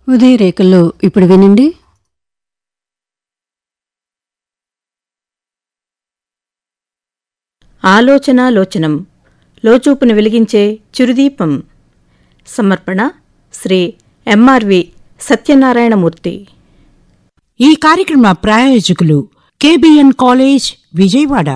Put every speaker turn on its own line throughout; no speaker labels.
ఉదయ రేఖల్లో ఇప్పుడు వినండి
ఆలోచనాలోచనం లోచూపును వెలిగించే చురుదీపం సమర్పణ శ్రీ ఎంఆర్వి సత్యనారాయణమూర్తి
ఈ కార్యక్రమ ప్రాయోజకులు కేబిఎన్ కాలేజ్ విజయవాడ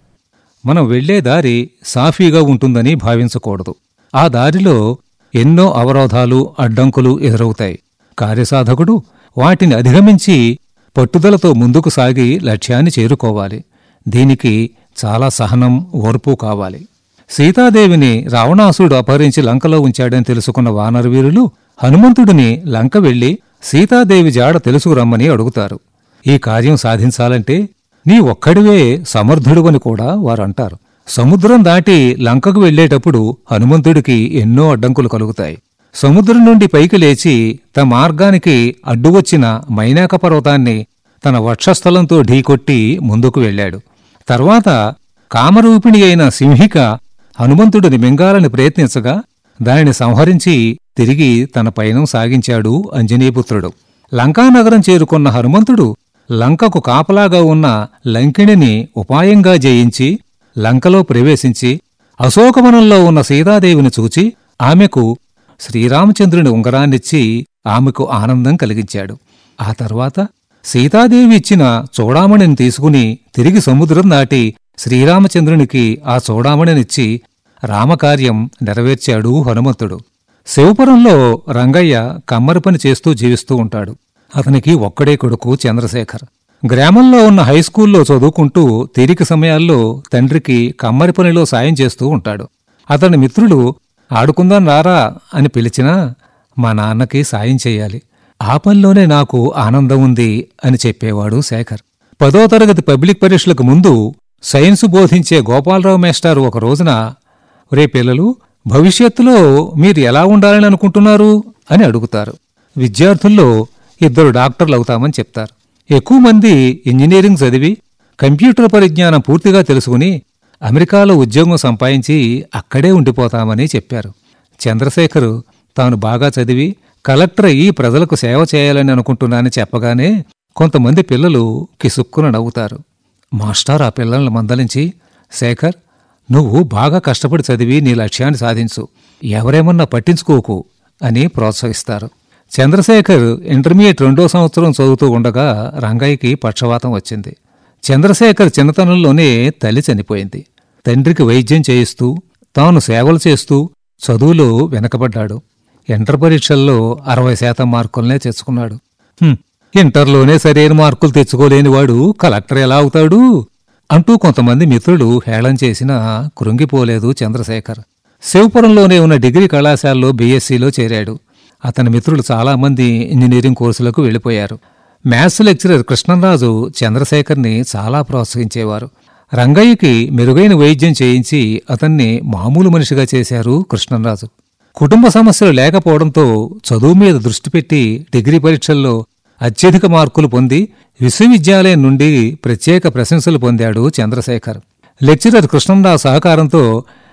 మనం వెళ్లే దారి సాఫీగా ఉంటుందని భావించకూడదు ఆ దారిలో ఎన్నో అవరోధాలు అడ్డంకులు ఎదురవుతాయి కార్యసాధకుడు వాటిని అధిగమించి పట్టుదలతో ముందుకు సాగి లక్ష్యాన్ని చేరుకోవాలి దీనికి చాలా సహనం ఓర్పు కావాలి సీతాదేవిని రావణాసురుడు అపహరించి లంకలో ఉంచాడని తెలుసుకున్న వానరవీరులు హనుమంతుడిని లంక వెళ్లి సీతాదేవి జాడ తెలుసుకురమ్మని అడుగుతారు ఈ కార్యం సాధించాలంటే నీ ఒక్కడివే సమర్థుడువని కూడా వారంటారు సముద్రం దాటి లంకకు వెళ్లేటప్పుడు హనుమంతుడికి ఎన్నో అడ్డంకులు కలుగుతాయి సముద్రం నుండి పైకి లేచి తన మార్గానికి అడ్డువచ్చిన మైనాక పర్వతాన్ని తన వక్షస్థలంతో ఢీకొట్టి ముందుకు వెళ్ళాడు తర్వాత కామరూపిణి అయిన సింహిక హనుమంతుడిని మింగాలని ప్రయత్నించగా దానిని సంహరించి తిరిగి తన పయనం సాగించాడు అంజనీపుత్రుడు లంకానగరం చేరుకున్న హనుమంతుడు లంకకు కాపలాగా ఉన్న లంకిణిని ఉపాయంగా జయించి లంకలో ప్రవేశించి అశోకవనంలో ఉన్న సీతాదేవిని చూచి ఆమెకు శ్రీరామచంద్రుని ఉంగరాన్నిచ్చి ఆమెకు ఆనందం కలిగించాడు ఆ తర్వాత సీతాదేవి ఇచ్చిన చూడామణిని తీసుకుని తిరిగి సముద్రం దాటి శ్రీరామచంద్రునికి ఆ చూడామణినిచ్చి రామకార్యం నెరవేర్చాడు హనుమంతుడు శివపురంలో రంగయ్య కమ్మరి పని చేస్తూ జీవిస్తూ ఉంటాడు అతనికి ఒక్కడే కొడుకు చంద్రశేఖర్ గ్రామంలో ఉన్న హైస్కూల్లో చదువుకుంటూ తీరిక సమయాల్లో తండ్రికి కమ్మరి పనిలో సాయం చేస్తూ ఉంటాడు అతని మిత్రులు ఆడుకుందాం రారా అని పిలిచినా మా నాన్నకి సాయం చెయ్యాలి ఆ పనిలోనే నాకు ఆనందం ఉంది అని చెప్పేవాడు శేఖర్ పదో తరగతి పబ్లిక్ పరీక్షలకు ముందు సైన్స్ బోధించే గోపాలరావు మేస్టారు ఒక రోజున రే పిల్లలు భవిష్యత్తులో మీరు ఎలా ఉండాలని అనుకుంటున్నారు అని అడుగుతారు విద్యార్థుల్లో ఇద్దరు డాక్టర్లు అవుతామని చెప్తారు ఎక్కువ మంది ఇంజనీరింగ్ చదివి కంప్యూటర్ పరిజ్ఞానం పూర్తిగా తెలుసుకుని అమెరికాలో ఉద్యోగం సంపాదించి అక్కడే ఉండిపోతామని చెప్పారు చంద్రశేఖర్ తాను బాగా చదివి కలెక్టర్ అయ్యి ప్రజలకు సేవ చేయాలని అనుకుంటున్నానని చెప్పగానే కొంతమంది పిల్లలు కిసుక్కున నవ్వుతారు మాస్టర్ ఆ పిల్లల్ని మందలించి శేఖర్ నువ్వు బాగా కష్టపడి చదివి నీ లక్ష్యాన్ని సాధించు ఎవరేమన్నా పట్టించుకోకు అని ప్రోత్సహిస్తారు చంద్రశేఖర్ ఇంటర్మీడియట్ రెండో సంవత్సరం చదువుతూ ఉండగా రంగయ్యకి పక్షవాతం వచ్చింది చంద్రశేఖర్ చిన్నతనంలోనే తల్లి చనిపోయింది తండ్రికి వైద్యం చేయిస్తూ తాను సేవలు చేస్తూ చదువులో వెనకబడ్డాడు ఇంటర్ పరీక్షల్లో అరవై శాతం మార్కులనే తెచ్చుకున్నాడు "హుం, ఇంటర్లోనే సరైన మార్కులు తెచ్చుకోలేనివాడు కలెక్టర్ ఎలా అవుతాడు అంటూ కొంతమంది మిత్రులు హేళన చేసినా కృంగిపోలేదు చంద్రశేఖర్ శివపురంలోనే ఉన్న డిగ్రీ కళాశాలలో బీఎస్సీలో చేరాడు అతని మిత్రులు చాలామంది ఇంజనీరింగ్ కోర్సులకు వెళ్ళిపోయారు మ్యాథ్స్ లెక్చరర్ కృష్ణరాజు చంద్రశేఖర్ని చాలా ప్రోత్సహించేవారు రంగయ్యకి మెరుగైన వైద్యం చేయించి అతన్ని మామూలు మనిషిగా చేశారు కృష్ణరాజు కుటుంబ సమస్యలు లేకపోవడంతో చదువు మీద దృష్టి పెట్టి డిగ్రీ పరీక్షల్లో అత్యధిక మార్కులు పొంది విశ్వవిద్యాలయం నుండి ప్రత్యేక ప్రశంసలు పొందాడు చంద్రశేఖర్ లెక్చరర్ కృష్ణరావు సహకారంతో